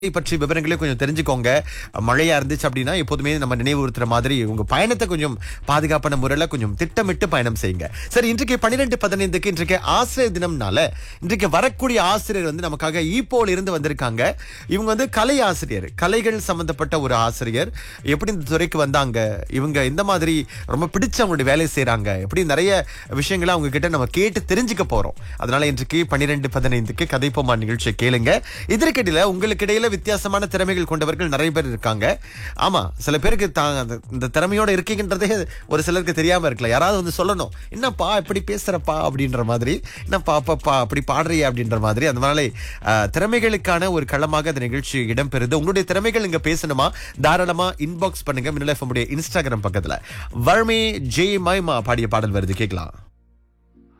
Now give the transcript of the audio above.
இதை பற்றி விவரங்களே கொஞ்சம் தெரிஞ்சுக்கோங்க மழையா இருந்துச்சு அப்படின்னா எப்போதுமே நம்ம நினைவுறுத்துற மாதிரி உங்க பயணத்தை கொஞ்சம் பாதுகாப்பான முறையில கொஞ்சம் திட்டமிட்டு பயணம் செய்யுங்க சரி இன்றைக்கு பன்னிரெண்டு பதினைந்துக்கு இன்றைக்கு ஆசிரியர் தினம்னால இன்றைக்கு வரக்கூடிய ஆசிரியர் வந்து நமக்காக ஈப்போல இருந்து வந்திருக்காங்க இவங்க வந்து கலை ஆசிரியர் கலைகள் சம்பந்தப்பட்ட ஒரு ஆசிரியர் எப்படி இந்த துறைக்கு வந்தாங்க இவங்க இந்த மாதிரி ரொம்ப பிடிச்ச அவங்களுடைய வேலையை செய்றாங்க எப்படி நிறைய விஷயங்களை அவங்க கிட்ட நம்ம கேட்டு தெரிஞ்சுக்க போறோம் அதனால இன்றைக்கு பன்னிரெண்டு பதினைந்துக்கு கதைப்போமா நிகழ்ச்சியை கேளுங்க இதற்கிடையில உங்களுக்கு இடையில வித்தியாசமான திறமைகள் கொண்டவர்கள் நிறைய பேர் இருக்காங்க ஆமா சில பேருக்கு தாங்க அந்த- இந்த திறமையோட இருக்கீங்கன்றதே ஒரு சிலருக்கு தெரியாம இருக்கலாம் யாராவது வந்து சொல்லணும் என்னப்பா இப்படி பேசுறப்பா அப்படின்ற மாதிரி என்னப்பா அப்பப்பா அப்படி பாடுறியா அப்படின்ற மாதிரி அந்த மாதிரி அஹ், திறமைகளுக்கான ஒரு களமாக அந்த நிகழ்ச்சி இடம்பெறுது உங்களுடைய திறமைகள் இங்க பேசணுமா தாராளமா இன்பாக்ஸ் பண்ணுங்க மின்னல் எஃப்எம் உடைய இன்ஸ்டாகிராம் பக்கத்துல வர்மே ஜெய் மைமா பாடிய பாடல் வருது கேட்கலாம்